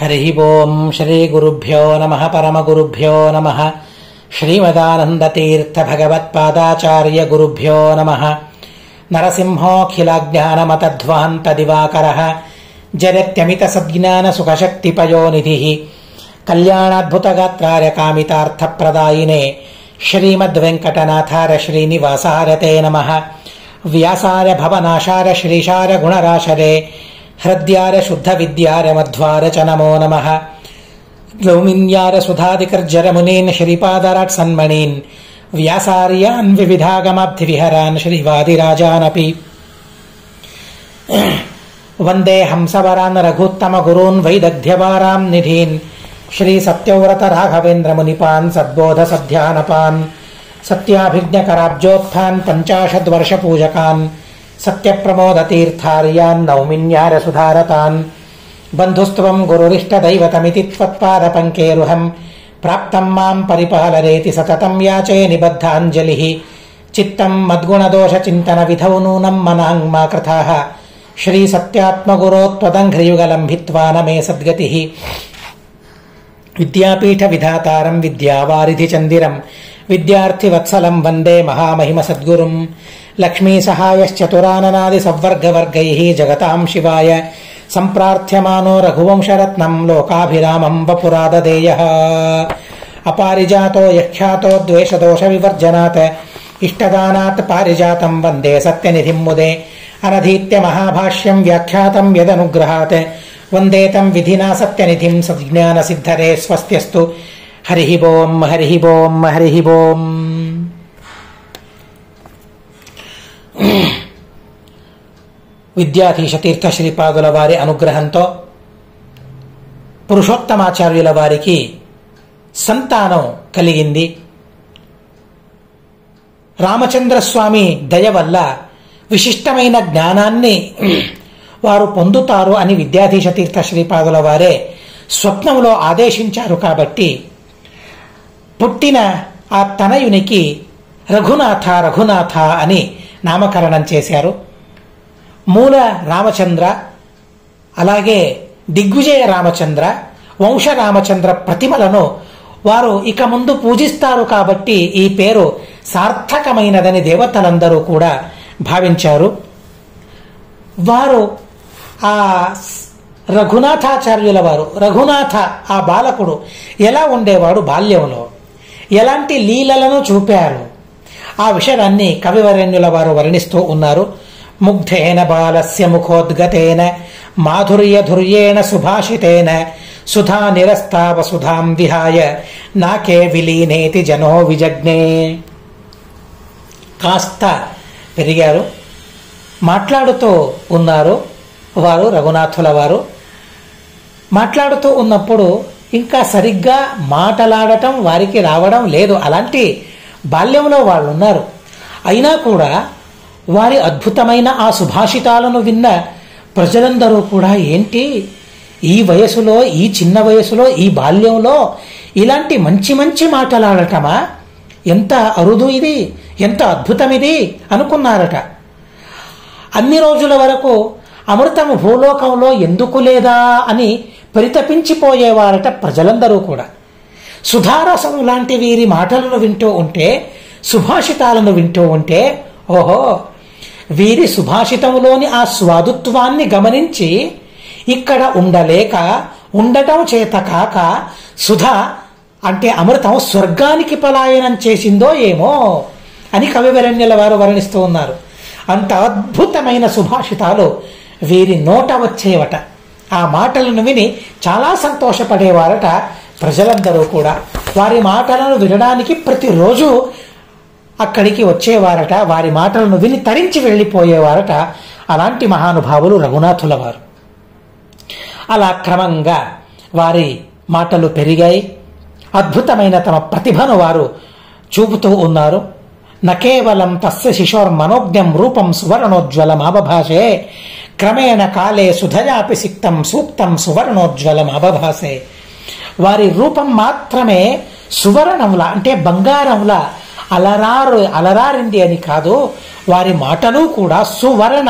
హరి ఓం శ్రీ గురుభ్యో నమ పరమగురుభ్యో నమ శ్రీమదానందతీర్థ భగవత్పాదాచార్య గురుభ్యో నమ నరసింహోఖిలజ్ఞానమతధ్వాంత దివాకర జగత్యమిత సద్జ్ఞాన సుఖశక్తిపయోనిధి కళ్యాణాద్భుతగాత్రార్య కామితార్థప్రదాయినే శ్రీమద్వెంకటనాథార శ్రీనివాసారతే నమ వ్యాసార భవనాశార శ్రీశార గుణరాశరే హృద్యార శుద్ధ విద్యార మధ్వార చ నమో నమ గ్లౌమిన్యార సుధాదికర్జర మునీన్ శ్రీపాదరాట్ సన్మణీన్ వ్యాసార్యాన్ వివిధాగమాబ్ధి విహరాన్ శ్రీవాదిరాజానపి వందే హంసవరాన్ రఘుత్తమ గురూన్ వైదగ్ధ్యవారాం నిధీన్ శ్రీ సత్యవ్రత రాఘవేంద్ర మునిపాన్ సద్బోధ సధ్యానపాన్ సత్యాభిజ్ఞకరాబ్జోత్థాన్ పంచాశద్వర్ష పూజకాన్ సత్యప్రమోద తీర్థార్యాన్ నౌమిన్యార సుధారతాన్ బంధుస్త్వం గురురిష్టదైవతమితి త్వత్పాద పంకేరుహం ప్రాప్తం మాం పరిపాలరేతి సతతం యాచే నిబద్ధాంజలి చిత్తం మద్గుణదోష చింతన విధౌ నూనం మనాంగ్ మా కృథాః శ్రీ సత్యాత్మగురో త్వదంఘ్రియుగలం భిత్వా నమే సద్గతి విద్యాపీఠ విధాతారం విద్యావారిధి చందిరం విద్యార్థి వత్సలం వందే మహామహిమ సద్గురుం లక్ష్మీ సహాయశ్చతురాననాది సవర్గవర్గై జగతాం శివాయ సంప్రార్థ్యమానో రఘువంశరత్నం లోకాభిరామం వపురాదదేయ అపారిజాతో యఖ్యాతో ద్వేషదోష వివర్జనాత్ ఇష్టదానాత్ పారిజాతం వందే సత్యనిధిం ముదే అనధీత్య మహాభాష్యం వ్యాఖ్యాతం యదనుగ్రహాత్ వందే తం విధినా సత్యనిధిం సజ్ఞాన సిద్ధరే స్వస్త్యస్తు హరి ఓం హరి ఓం హరి ఓం విద్యాధీశ తీర్థ శ్రీపాదుల వారి అనుగ్రహంతో పురుషోత్తమాచార్యుల వారికి సంతానం కలిగింది రామచంద్రస్వామి దయ వల్ల విశిష్టమైన జ్ఞానాన్ని వారు పొందుతారు అని విద్యాధీశ తీర్థ శ్రీపాదుల వారే స్వప్నంలో ఆదేశించారు కాబట్టి పుట్టిన ఆ తనయునికి రఘునాథ రఘునాథ అని నామకరణం చేశారు మూల రామచంద్ర అలాగే దిగ్విజయ రామచంద్ర వంశ రామచంద్ర ప్రతిమలను వారు ఇక ముందు పూజిస్తారు కాబట్టి ఈ పేరు సార్థకమైనదని దేవతలందరూ కూడా భావించారు వారు ఆ రఘునాథాచార్యుల వారు రఘునాథ ఆ బాలకుడు ఎలా ఉండేవాడు బాల్యంలో ఎలాంటి లీలలను చూపారు ఆ విషయాన్ని కవివరణ్యుల వారు వర్ణిస్తూ ఉన్నారు ముగ్ధేన బాలస్య ముఖోద్గతేన మాధుర్యధుర్యేణ సుభాషితేన సుధా నిరస్తావ సుధాం విహాయ నాకే విలీనేతి జనో విజజ్ఞే కాస్త పెరిగారు మాట్లాడుతూ ఉన్నారు వారు రఘునాథుల వారు మాట్లాడుతూ ఉన్నప్పుడు ఇంకా సరిగ్గా మాటలాడటం వారికి రావడం లేదు అలాంటి బాల్యంలో వాళ్ళు ఉన్నారు అయినా కూడా వారి అద్భుతమైన ఆ సుభాషితాలను విన్న ప్రజలందరూ కూడా ఏంటి ఈ వయసులో ఈ చిన్న వయసులో ఈ బాల్యంలో ఇలాంటి మంచి మంచి మాటలాడటమా ఎంత అరుదు ఇది ఎంత అద్భుతం ఇది అనుకున్నారట అన్ని రోజుల వరకు అమృతము భూలోకంలో ఎందుకు లేదా అని పరితపించిపోయేవారట ప్రజలందరూ కూడా సుధారసం లాంటి వీరి మాటలను వింటూ ఉంటే సుభాషితాలను వింటూ ఉంటే ఓహో వీరి సుభాషితములోని ఆ స్వాదుత్వాన్ని గమనించి ఇక్కడ ఉండలేక ఉండటం చేత కాక సుధ అంటే అమృతం స్వర్గానికి పలాయనం చేసిందో ఏమో అని కవివరణ్యుల వారు వర్ణిస్తూ ఉన్నారు అంత అద్భుతమైన సుభాషితాలు వీరి నోట వచ్చేవట ఆ మాటలను విని చాలా సంతోషపడేవారట ప్రజలందరూ కూడా వారి మాటలను వినడానికి ప్రతిరోజు అక్కడికి వచ్చేవారట వారి మాటలను విని తరించి వెళ్ళిపోయేవారట అలాంటి మహానుభావులు రఘునాథుల వారు అలా క్రమంగా వారి మాటలు పెరిగాయి అద్భుతమైన తమ ప్రతిభను వారు చూపుతూ ఉన్నారు నకేవలం తస్య శిశోర్మనోజ్ఞం రూపం సువర్ణోజ్వలమాబభాషే క్రమేణ కాలే సుధయాపి సిక్తం సూక్తం సువర్ణోజ్వలమాబభాసే వారి రూపం మాత్రమే సువర్ణంలా అంటే బంగారంలా అలరారు అలరారింది అని కాదు వారి మాటలు కూడా సువర్ణ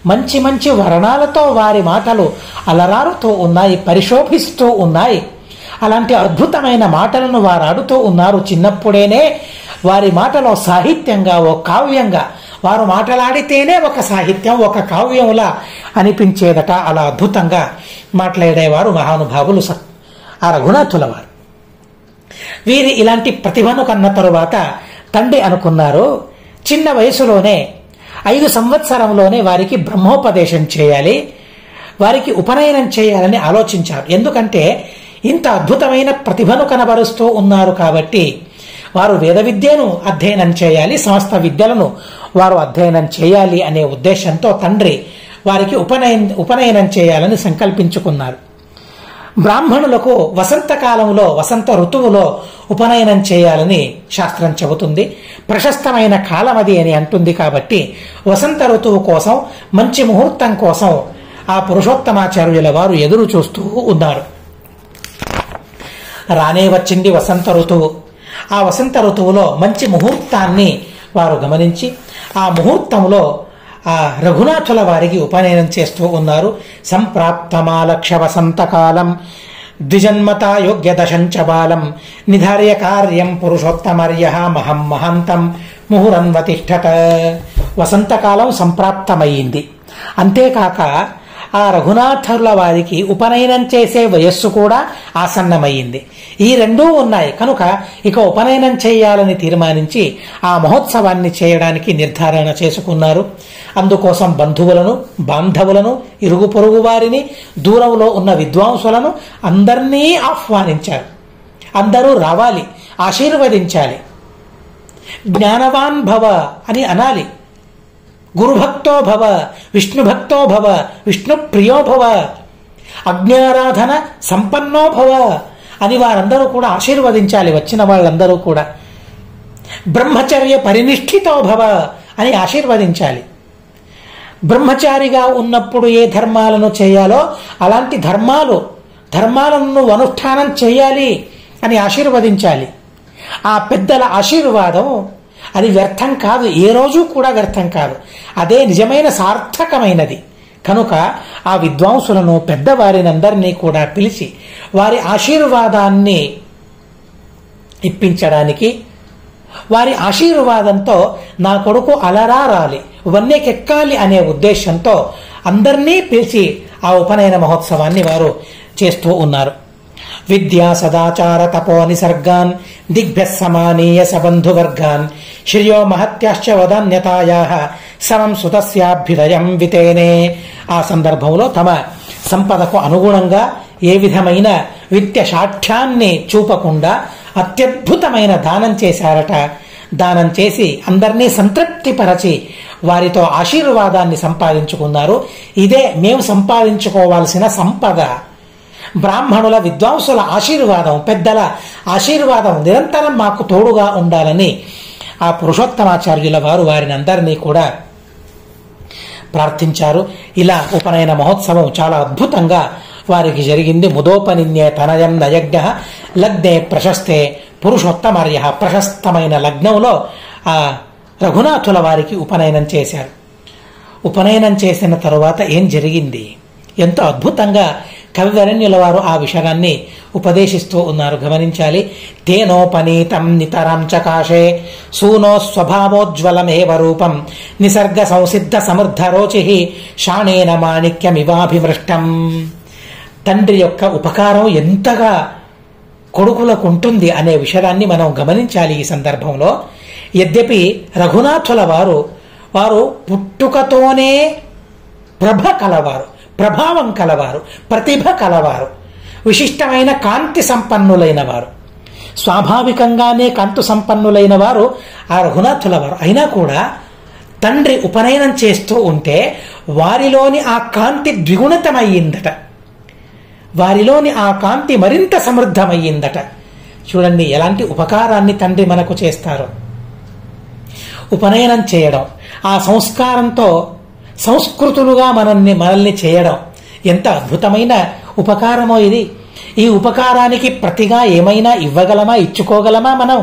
మంచి మంచి వర్ణాలతో వారి మాటలు అలరారుతూ ఉన్నాయి పరిశోభిస్తూ ఉన్నాయి అలాంటి అద్భుతమైన మాటలను వారు ఆడుతూ ఉన్నారు చిన్నప్పుడేనే వారి మాటలో సాహిత్యంగా ఓ కావ్యంగా వారు మాట్లాడితేనే ఒక సాహిత్యం ఒక కావ్యంలా అనిపించేదట అలా అద్భుతంగా మాట్లాడేవారు మహానుభావులు స- ఆ రఘునాథుల వారు వీరి ఇలాంటి ప్రతిభను కన్న తరువాత తండ్రి అనుకున్నారు చిన్న వయసులోనే ఐదు సంవత్సరంలోనే వారికి బ్రహ్మోపదేశం చేయాలి వారికి ఉపనయనం చేయాలని ఆలోచించారు ఎందుకంటే ఇంత అద్భుతమైన ప్రతిభను కనబరుస్తూ ఉన్నారు కాబట్టి వారు వేద విద్యను అధ్యయనం చేయాలి సమస్త విద్యలను వారు అధ్యయనం చేయాలి అనే ఉద్దేశంతో తండ్రి వారికి ఉపనయన ఉపనయనం చేయాలని సంకల్పించుకున్నారు బ్రాహ్మణులకు వసంతకాలంలో వసంత ఋతువులో ఉపనయనం చేయాలని శాస్త్రం చెబుతుంది ప్రశస్తమైన కాలం అది అని అంటుంది కాబట్టి వసంత ఋతువు కోసం మంచి ముహూర్తం కోసం ఆ పురుషోత్తమాచార్యుల వారు ఎదురు చూస్తూ ఉన్నారు రానే వచ్చింది వసంత ఋతువు ఆ వసంత ఋతువులో మంచి ముహూర్తాన్ని వారు గమనించి ఆ ముహూర్తంలో ఆ రఘునాథుల వారికి ఉపనయనం చేస్తూ ఉన్నారు సంప్రాప్తమాలక్ష వసంతకాలం ద్విజన్మత యోగ్య దశంచ బాలం నిధార్య కార్యం పురుషోత్తమర్య మహం మహంతం ముహురన్వతిష్టత వసంతకాలం సంప్రాప్తమయ్యింది అంతేకాక ఆ రఘునాథుల వారికి ఉపనయనం చేసే వయస్సు కూడా ఆసన్నమయ్యింది ఈ రెండూ ఉన్నాయి కనుక ఇక ఉపనయనం చేయాలని తీర్మానించి ఆ మహోత్సవాన్ని చేయడానికి నిర్ధారణ చేసుకున్నారు అందుకోసం బంధువులను బాంధవులను ఇరుగు పొరుగు వారిని దూరంలో ఉన్న విద్వాంసులను అందరినీ ఆహ్వానించారు అందరూ రావాలి ఆశీర్వదించాలి జ్ఞానవాన్ భవ అని అనాలి గురుభక్తో భవ విష్ణుభక్తో భవ విష్ణు ప్రియో భవ అజ్ఞారాధన సంపన్నో భవ అని వారందరూ కూడా ఆశీర్వదించాలి వచ్చిన వాళ్ళందరూ కూడా బ్రహ్మచర్య పరినిష్ఠితో భవ అని ఆశీర్వదించాలి బ్రహ్మచారిగా ఉన్నప్పుడు ఏ ధర్మాలను చేయాలో అలాంటి ధర్మాలు ధర్మాలను నువ్వు అనుష్ఠానం చేయాలి అని ఆశీర్వదించాలి ఆ పెద్దల ఆశీర్వాదం అది వ్యర్థం కాదు ఏ రోజు కూడా వ్యర్థం కాదు అదే నిజమైన సార్థకమైనది కనుక ఆ విద్వాంసులను పెద్దవారినందరినీ కూడా పిలిచి వారి ఆశీర్వాదాన్ని ఇప్పించడానికి వారి ఆశీర్వాదంతో నా కొడుకు అలరారాలి వన్నెకెక్కాలి అనే ఉద్దేశంతో అందరినీ పిలిచి ఆ ఉపనయన మహోత్సవాన్ని వారు చేస్తూ ఉన్నారు విద్యా సదాచార తపో నిసర్గాన్ దిగ్భ్య సమానీయ సబంధువర్గాన్ శ్రియో మహత్యాశ్చ వదాన్యతాయా సమం సుతస్యాభ్యుదయం వితేనే ఆ సందర్భంలో తమ సంపదకు అనుగుణంగా ఏ విధమైన విత్య సాఠ్యాన్ని చూపకుండా అత్యద్భుతమైన దానం చేశారట దానం చేసి అందరినీ సంతృప్తిపరచి వారితో ఆశీర్వాదాన్ని సంపాదించుకున్నారు ఇదే మేము సంపాదించుకోవాల్సిన సంపద బ్రాహ్మణుల విద్వాంసుల ఆశీర్వాదం పెద్దల ఆశీర్వాదం నిరంతరం మాకు తోడుగా ఉండాలని ఆ పురుషోత్తమాచార్యుల వారు వారిని అందరినీ కూడా ప్రార్థించారు ఇలా ఉపనయన మహోత్సవం చాలా అద్భుతంగా వారికి జరిగింది ముదోపనిన్యే తనయం నయజ్ఞ లగ్నే ప్రశస్తే పురుషోత్తమర్య ప్రశస్తమైన లగ్నంలో ఆ రఘునాథుల వారికి ఉపనయనం చేశారు ఉపనయనం చేసిన తరువాత ఏం జరిగింది ఎంతో అద్భుతంగా కవివరణ్యుల వారు ఆ విషయాన్ని ఉపదేశిస్తూ ఉన్నారు గమనించాలి తేనోపనీతం నితరం చకాశే సూనో స్వభావోజ్వలమేవ రూపం నిసర్గ సంసిద్ధ సమర్థ రోచి షాణేన మాణిక్యమివాభిమృష్టం తండ్రి యొక్క ఉపకారం ఎంతగా కొడుకులకు ఉంటుంది అనే విషయాన్ని మనం గమనించాలి ఈ సందర్భంలో యద్యపి రఘునాథుల వారు వారు పుట్టుకతోనే ప్రభ కలవారు ప్రభావం కలవారు ప్రతిభ కలవారు విశిష్టమైన కాంతి సంపన్నులైన వారు స్వాభావికంగానే కాంతు సంపన్నులైన వారు ఆ రఘునాథుల వారు అయినా కూడా తండ్రి ఉపనయనం చేస్తూ ఉంటే వారిలోని ఆ కాంతి ద్విగుణితమయ్యిందట వారిలోని ఆ కాంతి మరింత సమృద్ధమయ్యిందట చూడండి ఎలాంటి ఉపకారాన్ని తండ్రి మనకు చేస్తారో ఉపనయనం చేయడం ఆ సంస్కారంతో సంస్కృతులుగా మనల్ని మనల్ని చేయడం ఎంత అద్భుతమైన ఉపకారమో ఇది ఈ ఉపకారానికి ప్రతిగా ఏమైనా ఇవ్వగలమా ఇచ్చుకోగలమా మనం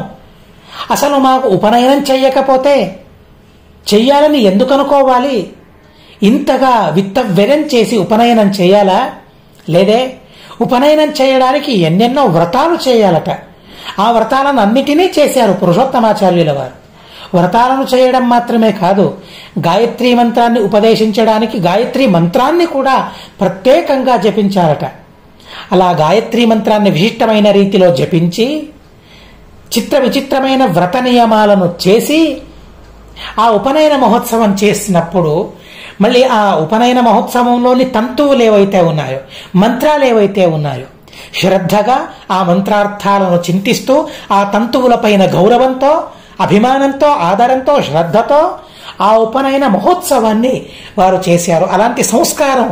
అసలు మాకు ఉపనయనం చెయ్యకపోతే చెయ్యాలని ఎందుకు అనుకోవాలి ఇంతగా విత్త వ్యయం చేసి ఉపనయనం చేయాలా లేదే ఉపనయనం చేయడానికి ఎన్నెన్నో వ్రతాలు చేయాలట ఆ వ్రతాలను అన్నిటినీ చేశారు పురుషోత్తమాచార్యుల వారు వ్రతాలను చేయడం మాత్రమే కాదు గాయత్రి మంత్రాన్ని ఉపదేశించడానికి గాయత్రి మంత్రాన్ని కూడా ప్రత్యేకంగా జపించారట అలా గాయత్రి మంత్రాన్ని విశిష్టమైన రీతిలో జపించి చిత్ర విచిత్రమైన వ్రత నియమాలను చేసి ఆ ఉపనయన మహోత్సవం చేసినప్పుడు మళ్ళీ ఆ ఉపనయన మహోత్సవంలోని తంతువులు ఏవైతే ఉన్నాయో మంత్రాలు ఏవైతే ఉన్నాయో శ్రద్ధగా ఆ మంత్రార్థాలను చింతిస్తూ ఆ తంతువులపైన గౌరవంతో అభిమానంతో ఆదరంతో శ్రద్ధతో ఆ ఉపనయన మహోత్సవాన్ని వారు చేశారు అలాంటి సంస్కారం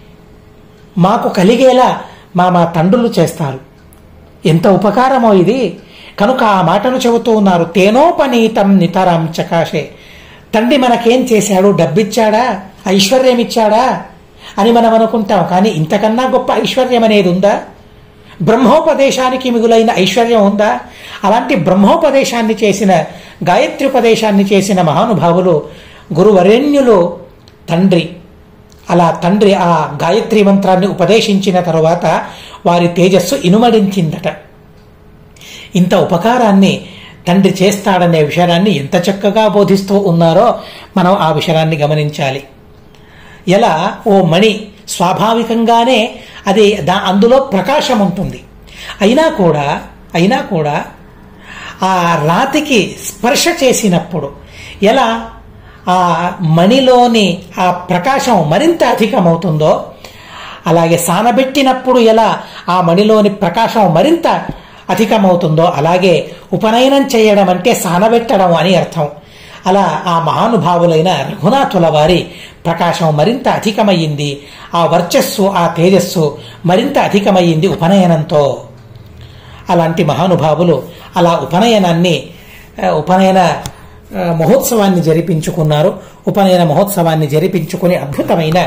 మాకు కలిగేలా మా మా తండ్రులు చేస్తారు ఎంత ఉపకారమో ఇది కనుక ఆ మాటను చెబుతూ ఉన్నారు తేనోపనీతం నితరం చకాశే తండ్రి మనకేం చేశాడు డబ్బిచ్చాడా ఐశ్వర్యం ఇచ్చాడా అని మనం అనుకుంటాం కానీ ఇంతకన్నా గొప్ప ఐశ్వర్యం అనేది ఉందా బ్రహ్మోపదేశానికి మిగులైన ఐశ్వర్యం ఉందా అలాంటి బ్రహ్మోపదేశాన్ని చేసిన గాయత్ర్యుపదేశాన్ని చేసిన మహానుభావులు గురువరేణ్యులు తండ్రి అలా తండ్రి ఆ గాయత్రి మంత్రాన్ని ఉపదేశించిన తరువాత వారి తేజస్సు ఇనుమడించిందట ఇంత ఉపకారాన్ని తండ్రి చేస్తాడనే విషయాన్ని ఎంత చక్కగా బోధిస్తూ ఉన్నారో మనం ఆ విషయాన్ని గమనించాలి ఎలా ఓ మణి స్వాభావికంగానే అది దా అందులో ప్రకాశం ఉంటుంది అయినా కూడా అయినా కూడా ఆ రాతికి స్పర్శ చేసినప్పుడు ఎలా ఆ మణిలోని ఆ ప్రకాశం మరింత అధికమవుతుందో అలాగే సానబెట్టినప్పుడు ఎలా ఆ మణిలోని ప్రకాశం మరింత అధికమవుతుందో అలాగే ఉపనయనం చేయడం అంటే సానబెట్టడం అని అర్థం అలా ఆ మహానుభావులైన రఘునాథుల వారి ప్రకాశం మరింత అధికమయ్యింది ఆ వర్చస్సు ఆ తేజస్సు మరింత అధికమయ్యింది ఉపనయనంతో అలాంటి మహానుభావులు అలా ఉపనయనాన్ని ఆ, ఉపనయన ఆ, మహోత్సవాన్ని జరిపించుకున్నారు ఉపనయన మహోత్సవాన్ని జరిపించుకుని అద్భుతమైన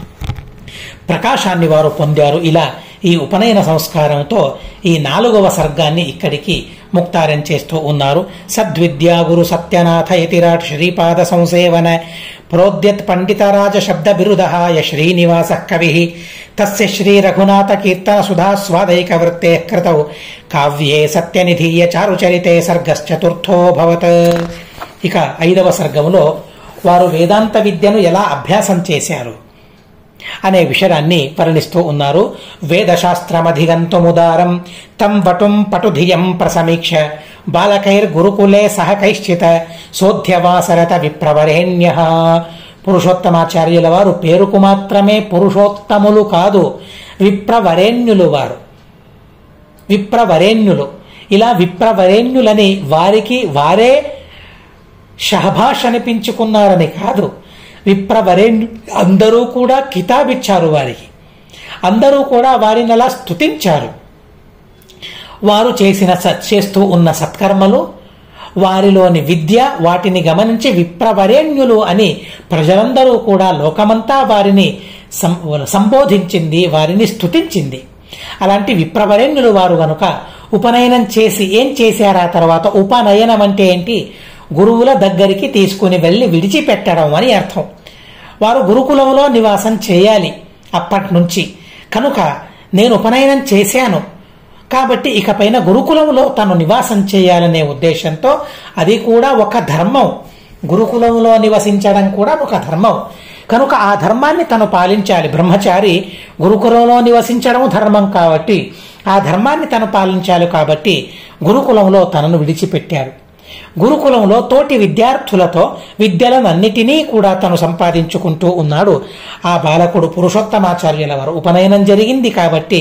ప్రకాశాన్ని వారు పొందారు ఇలా ఈ ఉపనయన సంస్కారంతో ఈ నాలుగవ సర్గాన్ని ఇక్కడికి ముక్తారం చేస్తూ ఉన్నారు సద్విద్యా గురు సత్యనాథ యతిరాట్ శ్రీపాద సంసేవన ప్రోద్యత్ పండితరాజ శబ్ద బిరుదహాయ శ్రీనివాస కవి తస్య శ్రీ రఘునాథ కీర్తన సుధా స్వాదైక వృత్తే కృతౌ కావ్యే సత్యనిధీయ చారుచరితే సర్గశ్చతుర్థో భవత్ ఇక ఐదవ సర్గములో వారు వేదాంత విద్యను ఎలా అభ్యాసం చేశారు అనే విషయాన్ని వర్ణిస్తూ ఉన్నారు వేదశాస్త్రమధిగంతుముదారం తం వటుం పటుధియం ప్రసమీక్ష బాలకైర్ గురుకులే సహ కైశ్చిత సోధ్యవాసరత విప్రవరేణ్య పురుషోత్తమాచార్యుల వారు పేరుకు మాత్రమే పురుషోత్తములు కాదు విప్రవరేణ్యులు వారు విప్రవరేణ్యులు ఇలా విప్రవరేణ్యులని వారికి వారే షహభాష్ అనిపించుకున్నారని కాదు విప్రవరేణ్యు అందరూ కూడా కితాబిచ్చారు వారికి అందరూ కూడా వారిని అలా స్తుతించారు వారు చేసిన స- చేస్తూ ఉన్న సత్కర్మలు వారిలోని విద్య వాటిని గమనించి విప్రవరేణ్యులు అని ప్రజలందరూ కూడా లోకమంతా వారిని సం- సంబోధించింది వారిని స్తుతించింది అలాంటి విప్రవరేణ్యులు వారు గనుక ఉపనయనం చేసి ఏం చేశారు ఆ తర్వాత ఉపనయనం అంటే ఏంటి గురువుల దగ్గరికి తీసుకుని వెళ్ళి విడిచిపెట్టడం అని అర్థం వారు గురుకులంలో నివాసం చేయాలి అప్పటి నుంచి కనుక నేను ఉపనయనం చేశాను కాబట్టి ఇకపైన గురుకులంలో తను నివాసం చేయాలనే ఉద్దేశంతో అది కూడా ఒక ధర్మం గురుకులంలో నివసించడం కూడా ఒక ధర్మం కనుక ఆ ధర్మాన్ని తను పాలించాలి బ్రహ్మచారి గురుకులంలో నివసించడం ధర్మం కాబట్టి ఆ ధర్మాన్ని తను పాలించాలి కాబట్టి గురుకులంలో తనను విడిచిపెట్టారు గురుకులంలో తోటి విద్యార్థులతో విద్యలనన్నిటినీ కూడా తను సంపాదించుకుంటూ ఉన్నాడు ఆ బాలకుడు పురుషోత్తమాచార్యుల వారు ఉపనయనం జరిగింది కాబట్టి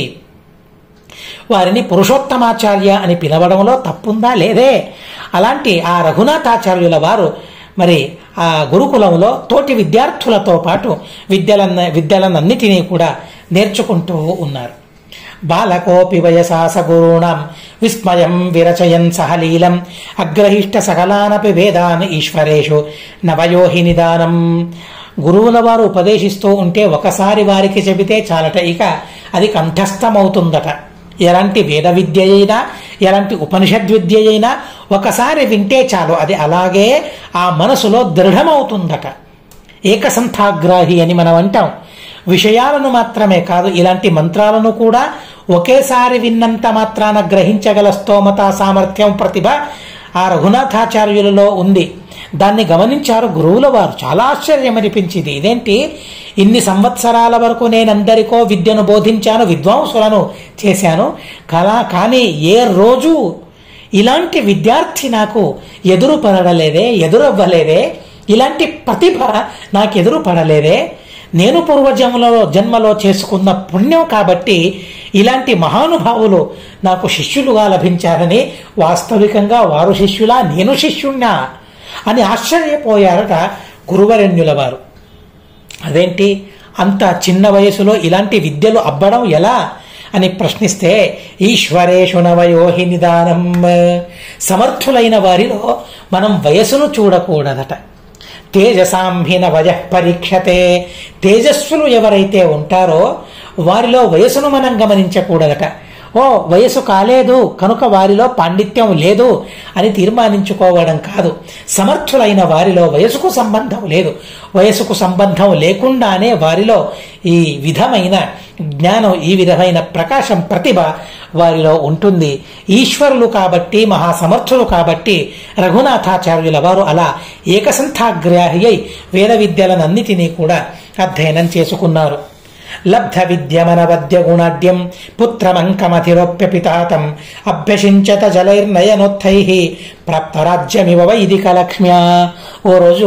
వారిని పురుషోత్తమాచార్య అని పిలవడంలో తప్పుందా లేదే అలాంటి ఆ రఘునాథాచార్యుల వారు మరి ఆ గురుకులంలో తోటి విద్యార్థులతో పాటు విద్యలన్న విద్యలనన్నిటినీ కూడా నేర్చుకుంటూ ఉన్నారు బాలకోపి వయసా సగురూణం విస్మయం విరచయన్ సహలీలం అగ్రహిష్ట సకలానపి వేదాన్ ఈశ్వరేషు నవయోహి నిదానం గురువుల వారు ఉపదేశిస్తూ ఉంటే ఒకసారి వారికి చెబితే చాలట ఇక అది కంఠస్థమవుతుందట ఎలాంటి వేద విద్య అయినా ఎలాంటి ఉపనిషద్ విద్య అయినా ఒకసారి వింటే చాలు అది అలాగే ఆ మనసులో దృఢమవుతుందట ఏకసంథాగ్రాహి అని మనం అంటాం విషయాలను మాత్రమే కాదు ఇలాంటి మంత్రాలను కూడా ఒకేసారి విన్నంత మాత్రాన గ్రహించగల స్తోమత సామర్థ్యం ప్రతిభ ఆ రఘునాథాచార్యులలో ఉంది దాన్ని గమనించారు గురువుల వారు చాలా ఆశ్చర్యం అనిపించింది ఇదేంటి ఇన్ని సంవత్సరాల వరకు నేనందరికో విద్యను బోధించాను విద్వాంసులను చేశాను కలా కానీ ఏ రోజు ఇలాంటి విద్యార్థి నాకు ఎదురు పడలేదే ఎదురవ్వలేదే ఇలాంటి ప్రతిభ నాకు ఎదురు పడలేదే నేను పూర్వజన్మలో జన్మలో చేసుకున్న పుణ్యం కాబట్టి ఇలాంటి మహానుభావులు నాకు శిష్యులుగా లభించారని వాస్తవికంగా వారు శిష్యులా నేను శిష్యుణ్ణా అని ఆశ్చర్యపోయారట గురువరణ్యుల వారు అదేంటి అంత చిన్న వయసులో ఇలాంటి విద్యలు అబ్బడం ఎలా అని ప్రశ్నిస్తే ఈశ్వరేషు నవయోహి నిదానం సమర్థులైన వారిలో మనం వయసును చూడకూడదట తేజసాంహిన వయ పరీక్షతే తేజస్సులు ఎవరైతే ఉంటారో వారిలో వయసును మనం గమనించకూడదట ఓ వయసు కాలేదు కనుక వారిలో పాండిత్యం లేదు అని తీర్మానించుకోవడం కాదు సమర్థులైన వారిలో వయసుకు సంబంధం లేదు వయసుకు సంబంధం లేకుండానే వారిలో ఈ విధమైన జ్ఞానం ఈ విధమైన ప్రకాశం ప్రతిభ వారిలో ఉంటుంది ఈశ్వరులు కాబట్టి మహాసమర్థులు కాబట్టి రఘునాథాచార్యుల వారు అలా ఏకసంథాగ్రాహి అయి వేద విద్యలనన్నిటినీ కూడా అధ్యయనం చేసుకున్నారు లబ్ధ విద్యమనవద్య గుణాడ్యం పుత్రమంకమతిరోప్య పితాతం అభ్యసించత జలైర్నయనోత్తై ప్రాప్తరాజ్యమివ వైదిక లక్ష్మ్యా ఓ రోజు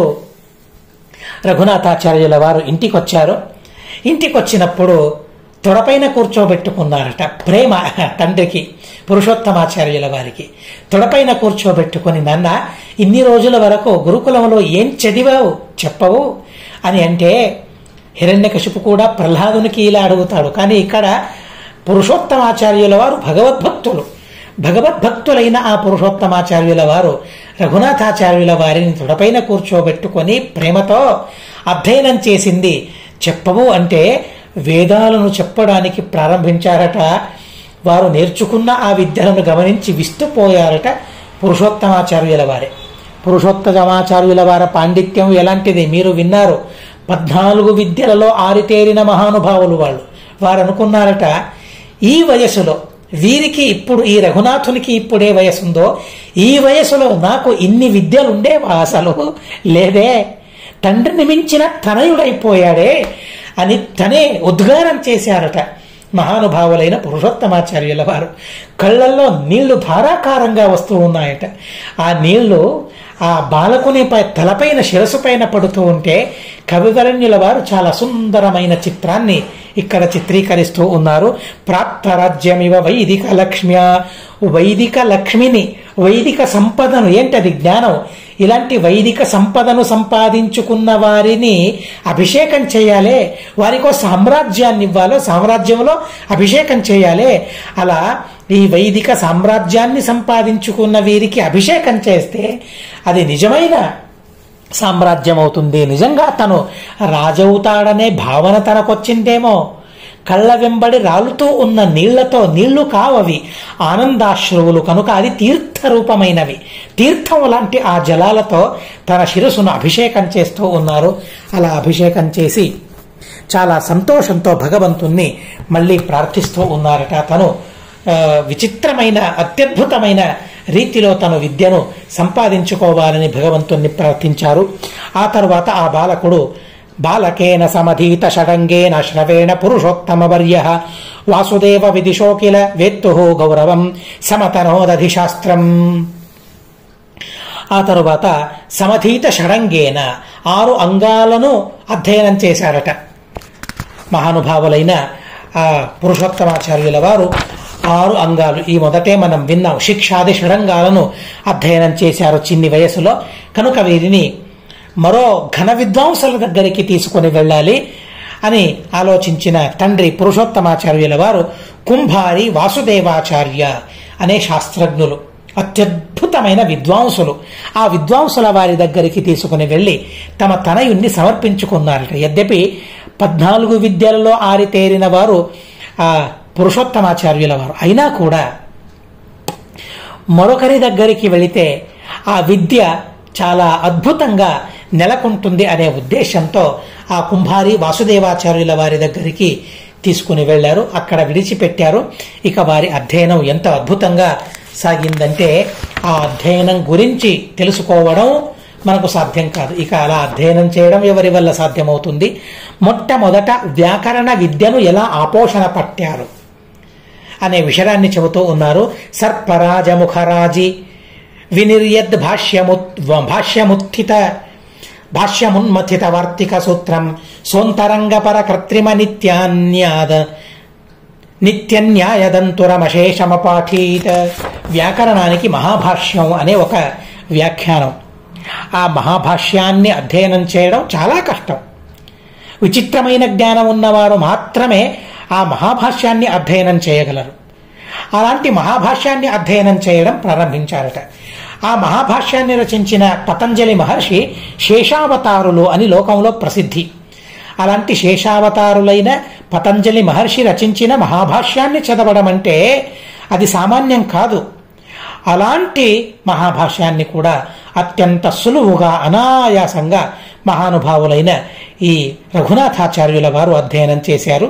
రఘునాథాచార్యుల వారు ఇంటికొచ్చారు ఇంటికొచ్చినప్పుడు తొడపైన కూర్చోబెట్టుకున్నారట ప్రేమ తండ్రికి పురుషోత్తమాచార్యుల వారికి తొడపైన కూర్చోబెట్టుకుని నాన్న ఇన్ని రోజుల వరకు గురుకులంలో ఏం చదివావు చెప్పవు అని అంటే హిరణ్యకశిపు కూడా ప్రహ్లాదునికి ఇలా అడుగుతాడు కానీ ఇక్కడ పురుషోత్తమాచార్యుల వారు భగవద్భక్తులు భగవద్భక్తులైన ఆ పురుషోత్తమాచార్యుల వారు రఘునాథాచార్యుల వారిని తొడపైన కూర్చోబెట్టుకొని ప్రేమతో అధ్యయనం చేసింది చెప్పవు అంటే వేదాలను చెప్పడానికి ప్రారంభించారట వారు నేర్చుకున్న ఆ విద్యలను గమనించి విస్తుపోయారట పురుషోత్తమాచార్యుల వారే పురుషోత్తమాచార్యుల వారి పాండిత్యం ఎలాంటిది మీరు విన్నారు పద్నాలుగు విద్యలలో ఆరితేరిన మహానుభావులు వాళ్ళు వారు అనుకున్నారట ఈ వయసులో వీరికి ఇప్పుడు ఈ రఘునాథునికి ఇప్పుడే వయసుందో ఈ వయసులో నాకు ఇన్ని విద్యలుండేవా అసలు లేదే తండ్రిని మించిన తనయుడైపోయాడే అని తనే ఉద్గారం చేశారట మహానుభావులైన పురుషోత్తమాచార్యుల వారు కళ్ళల్లో నీళ్లు ధారాకారంగా వస్తూ ఉన్నాయట ఆ నీళ్లు ఆ బాలకుని పై తలపైన శిరసు పైన పడుతూ ఉంటే కవివరణ్యుల వారు చాలా సుందరమైన చిత్రాన్ని ఇక్కడ చిత్రీకరిస్తూ ఉన్నారు ప్రాప్తరాజ్యమివ వైదిక లక్ష్మ్య వైదిక లక్ష్మిని వైదిక సంపదను ఏంటది జ్ఞానం ఇలాంటి వైదిక సంపదను సంపాదించుకున్న వారిని అభిషేకం చేయాలే వారికో సామ్రాజ్యాన్ని ఇవ్వాలో సామ్రాజ్యంలో అభిషేకం చేయాలే అలా ఈ వైదిక సామ్రాజ్యాన్ని సంపాదించుకున్న వీరికి అభిషేకం చేస్తే అది నిజమైన సామ్రాజ్యం అవుతుంది నిజంగా తను రాజవుతాడనే భావన తనకొచ్చిందేమో కళ్ళ వెంబడి రాలుతూ ఉన్న నీళ్లతో నీళ్లు కావవి ఆనందాశ్రువులు కనుక అది తీర్థరూపమైనవి తీర్థం లాంటి ఆ జలాలతో తన శిరసును అభిషేకం చేస్తూ ఉన్నారు అలా అభిషేకం చేసి చాలా సంతోషంతో భగవంతుణ్ణి మళ్ళీ ప్రార్థిస్తూ ఉన్నారట తను ఆ, విచిత్రమైన అత్యద్భుతమైన రీతిలో తన విద్యను సంపాదించుకోవాలని భగవంతుణ్ణి ప్రార్థించారు ఆ తర్వాత ఆ బాలకుడు బాలకేన సమధీత షడంగేన శ్రవేణ పురుషోత్తమవర్య వాసుదేవ విదిశోకిల వేత్తు గౌరవం సమతనోదధి శాస్త్రం ఆ తరువాత సమధీత షడంగేన ఆరు అంగాలను అధ్యయనం చేశారట మహానుభావులైన ఆ పురుషోత్తమాచార్యుల వారు ఆరు అంగాలు ఈ మొదటే మనం విన్నాం శిక్షాది షడంగాలను అధ్యయనం చేశారు చిన్ని వయసులో కనుక వీరిని మరో ఘన విద్వాంసుల దగ్గరికి తీసుకొని వెళ్ళాలి అని ఆలోచించిన తండ్రి పురుషోత్తమాచార్యుల వారు కుంభారి వాసుదేవాచార్య అనే శాస్త్రజ్ఞులు అత్యద్భుతమైన విద్వాంసులు ఆ విద్వాంసుల వారి దగ్గరికి తీసుకుని వెళ్ళి తమ తనయుణ్ణి సమర్పించుకున్నారట యద్యపి పద్నాలుగు విద్యలలో ఆరితేరిన వారు ఆ పురుషోత్తమాచార్యుల వారు అయినా కూడా మరొకరి దగ్గరికి వెళితే ఆ విద్య చాలా అద్భుతంగా నెలకొంటుంది అనే ఉద్దేశంతో ఆ కుంభారి వాసుదేవాచార్యుల వారి దగ్గరికి తీసుకుని వెళ్లారు అక్కడ విడిచిపెట్టారు ఇక వారి అధ్యయనం ఎంత అద్భుతంగా సాగిందంటే ఆ అధ్యయనం గురించి తెలుసుకోవడం మనకు సాధ్యం కాదు ఇక అలా అధ్యయనం చేయడం ఎవరి వల్ల సాధ్యమవుతుంది మొట్టమొదట వ్యాకరణ విద్యను ఎలా ఆపోషణ పట్టారు అనే విషయాన్ని చెబుతూ ఉన్నారు సర్పరాజముఖరాజి వినిర్యద్ భాష్యము భాష్యముత్థిత భాష్యమున్మథిత వార్తిక సూత్రం సోంతరంగపర కృత్రిమ నిత్యాన్యాద నిత్యన్యాయదంతురమశేషమపాఠీత వ్యాకరణానికి మహాభాష్యం అనే ఒక వ్యాఖ్యానం ఆ మహాభాష్యాన్ని అధ్యయనం చేయడం చాలా కష్టం విచిత్రమైన జ్ఞానం ఉన్నవారు మాత్రమే ఆ మహాభాష్యాన్ని అధ్యయనం చేయగలరు అలాంటి మహాభాష్యాన్ని అధ్యయనం చేయడం ప్రారంభించారట ఆ మహాభాష్యాన్ని రచించిన పతంజలి మహర్షి శేషావతారులు అని లోకంలో ప్రసిద్ధి అలాంటి శేషావతారులైన పతంజలి మహర్షి రచించిన మహాభాష్యాన్ని చదవడం అంటే అది సామాన్యం కాదు అలాంటి మహాభాష్యాన్ని కూడా అత్యంత సులువుగా అనాయాసంగా మహానుభావులైన ఈ రఘునాథాచార్యుల వారు అధ్యయనం చేశారు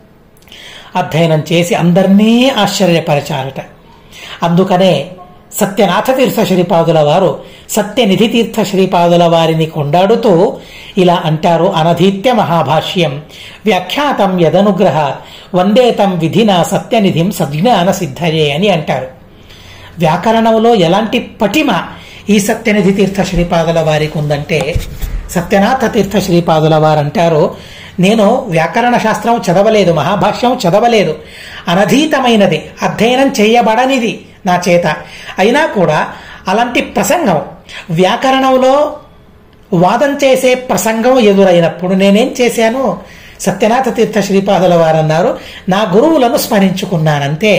అధ్యయనం చేసి అందరినీ ఆశ్చర్యపరచారట అందుకనే సత్యనాథ తీర్థ శ్రీపాదుల వారు సత్యనిధి తీర్థ శ్రీపాదుల వారిని కొండాడుతూ ఇలా అంటారు అనధీత్య మహాభాష్యం వ్యాఖ్యాతం యదనుగ్రహ వందేతం విధిన సత్యనిధిం సజ్ఞాన సిద్ధయే అని అంటారు వ్యాకరణంలో ఎలాంటి పటిమ ఈ సత్యనిధి తీర్థ శ్రీపాదుల వారికి ఉందంటే సత్యనాథ తీర్థ శ్రీపాదుల వారు అంటారు నేను వ్యాకరణ శాస్త్రం చదవలేదు మహాభాష్యం చదవలేదు అనధీతమైనది అధ్యయనం చేయబడనిది నా చేత అయినా కూడా అలాంటి ప్రసంగం వ్యాకరణంలో వాదం చేసే ప్రసంగం ఎదురైనప్పుడు నేనేం చేశాను సత్యనాథ తీర్థ శ్రీపాదుల వారన్నారు నా గురువులను స్మరించుకున్నానంతే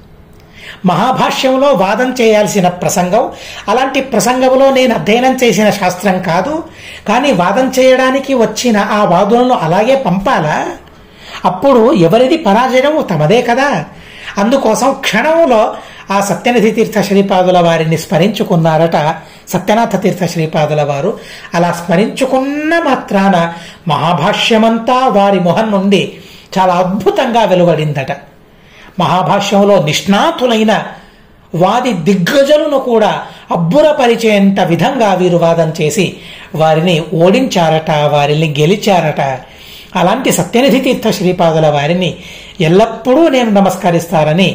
మహాభాష్యంలో వాదం చేయాల్సిన ప్రసంగం అలాంటి ప్రసంగంలో నేను అధ్యయనం చేసిన శాస్త్రం కాదు కానీ వాదం చేయడానికి వచ్చిన ఆ వాదులను అలాగే పంపాలా అప్పుడు ఎవరిది పరాజయం తమదే కదా అందుకోసం క్షణంలో ఆ సత్యనిధి తీర్థ శ్రీపాదుల వారిని స్మరించుకున్నారట సత్యనాథ తీర్థ శ్రీపాదుల వారు అలా స్మరించుకున్న మాత్రాన మహాభాష్యమంతా వారి మొహం నుండి చాలా అద్భుతంగా వెలువడిందట మహాభాష్యంలో నిష్ణాతులైన వాది దిగ్గజులను కూడా అబ్బురపరిచేంత విధంగా వీరు వాదం చేసి వారిని ఓడించారట వారిని గెలిచారట అలాంటి సత్యనిధి తీర్థ శ్రీపాదుల వారిని ఎల్లప్పుడూ నేను నమస్కరిస్తారని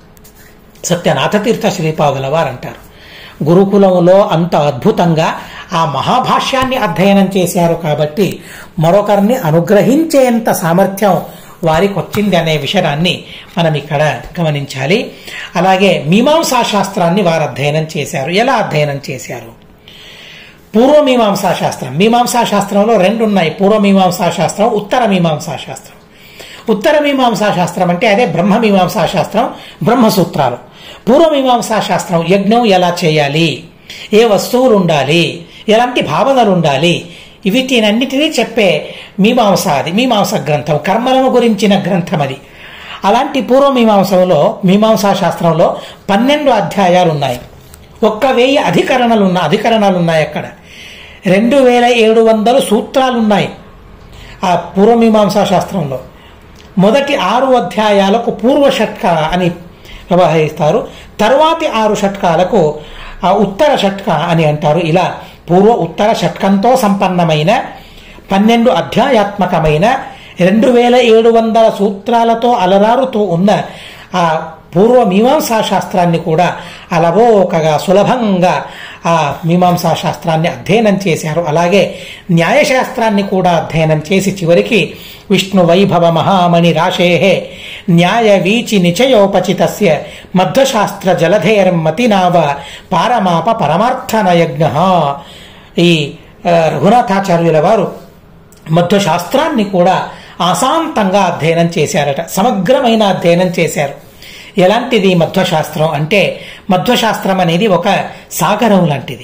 సత్యనాథ తీర్థ శ్రీపాదుల వారు అంటారు గురుకులంలో అంత అద్భుతంగా ఆ మహాభాష్యాన్ని అధ్యయనం చేశారు కాబట్టి మరొకరిని అనుగ్రహించేంత సామర్థ్యం వారికి వచ్చింది అనే విషయాన్ని మనం ఇక్కడ గమనించాలి అలాగే మీమాంసా శాస్త్రాన్ని వారు అధ్యయనం చేశారు ఎలా అధ్యయనం చేశారు పూర్వమీమాంసా శాస్త్రం మీమాంసా శాస్త్రంలో రెండు ఉన్నాయి పూర్వమీమాంసా శాస్త్రం ఉత్తర మీమాంసా శాస్త్రం ఉత్తర మీమాంసా శాస్త్రం అంటే అదే బ్రహ్మ మీమాంసా శాస్త్రం బ్రహ్మసూత్రాలు పూర్వమీమాంసా శాస్త్రం యజ్ఞం ఎలా చేయాలి ఏ వస్తువులు ఉండాలి ఎలాంటి భావనలు ఉండాలి వీటినన్నిటినీ చెప్పే మీమాంస అది మీమాంస గ్రంథం కర్మలను గురించిన గ్రంథం అది అలాంటి పూర్వమీమాంసంలో మీమాంసా శాస్త్రంలో పన్నెండు అధ్యాయాలు ఉన్నాయి ఒక్క వెయ్యి అధికరణలు ఉన్న అధికరణాలు ఉన్నాయి అక్కడ రెండు వేల ఏడు వందలు సూత్రాలున్నాయి ఆ పూర్వమీమాంసా శాస్త్రంలో మొదటి ఆరు అధ్యాయాలకు పూర్వ షట్క అని వ్యవహరిస్తారు తరువాతి ఆరు షట్కాలకు ఆ ఉత్తర షట్క అని అంటారు ఇలా పూర్వ ఉత్తర షట్కంతో సంపన్నమైన పన్నెండు అధ్యాయాత్మకమైన రెండు వేల ఏడు వందల సూత్రాలతో అలరారుతూ ఉన్న ఆ పూర్వ మీమాంసా శాస్త్రాన్ని కూడా అలవోకగా సులభంగా ఆ మీమాంసా శాస్త్రాన్ని అధ్యయనం చేశారు అలాగే న్యాయశాస్త్రాన్ని కూడా అధ్యయనం చేసి చివరికి విష్ణు వైభవ మహామణి రాశే న్యాయ వీచి నిచయోపచితస్య మధ్వశాస్త్ర జలధేరం మతినావ పారమాప పరమార్థనయజ్ఞ ఈ ఆ, రఘునాథాచార్యుల వారు మధ్వశాస్త్రాన్ని కూడా ఆశాంతంగా అధ్యయనం చేశారట సమగ్రమైన అధ్యయనం చేశారు ఎలాంటిది మధ్వశాస్త్రం అంటే మధ్వశాస్త్రం అనేది ఒక సాగరం లాంటిది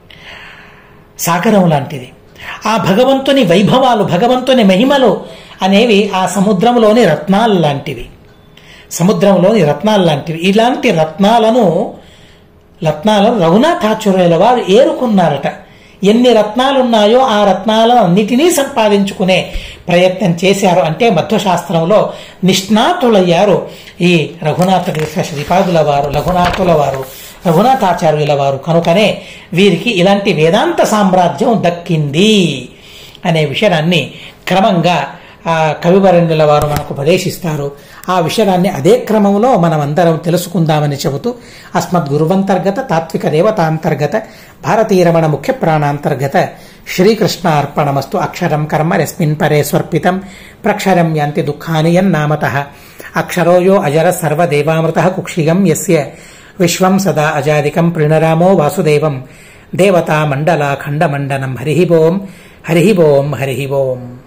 సాగరం లాంటిది ఆ భగవంతుని వైభవాలు భగవంతుని మహిమలు అనేవి ఆ సముద్రంలోని రత్నాలు లాంటివి సముద్రంలోని రత్నాలు లాంటివి ఇలాంటి రత్నాలను రత్నాలను రఘునాథాచార్యుల వారు ఏరుకున్నారట ఎన్ని రత్నాలున్నాయో ఆ రత్నాలన్నిటినీ సంపాదించుకునే ప్రయత్నం చేశారు అంటే మధ్వశాస్త్రంలో నిష్ణాతులయ్యారు ఈ రఘునాథ తీర్థ శ్రీపాదుల వారు రఘునాథుల వారు రఘునాథాచార్యుల వారు కనుకనే వీరికి ఇలాంటి వేదాంత సామ్రాజ్యం దక్కింది అనే విషయాన్ని క్రమంగా ఆ కవివరణ్యుల వారు మనకు ఉపదేశిస్తారు ఆ విషయాన్ని అదే క్రమంలో మనం అందరం తెలుసుకుందామని చెబుతూ అస్మద్ గురువంతర్గత తాత్విక దేవతాంతర్గత భారతీయ రమణ ముఖ్య ప్రాణాంతర్గత శ్రీకృష్ణ అర్పణమస్తు అక్షరం కర్మ రస్మిన్ పరే స్వర్పితం ప్రక్షరం యాంతి దుఃఖాని యన్నామత అక్షరో యో అజర సర్వదేవామృత కుక్షిగం యస్య విశ్వం సదా అజాదికం ప్రణరామో వాసుదేవం దేవతా మండలా ఖండమండనం హరి ఓం హరి ఓం హరి ఓం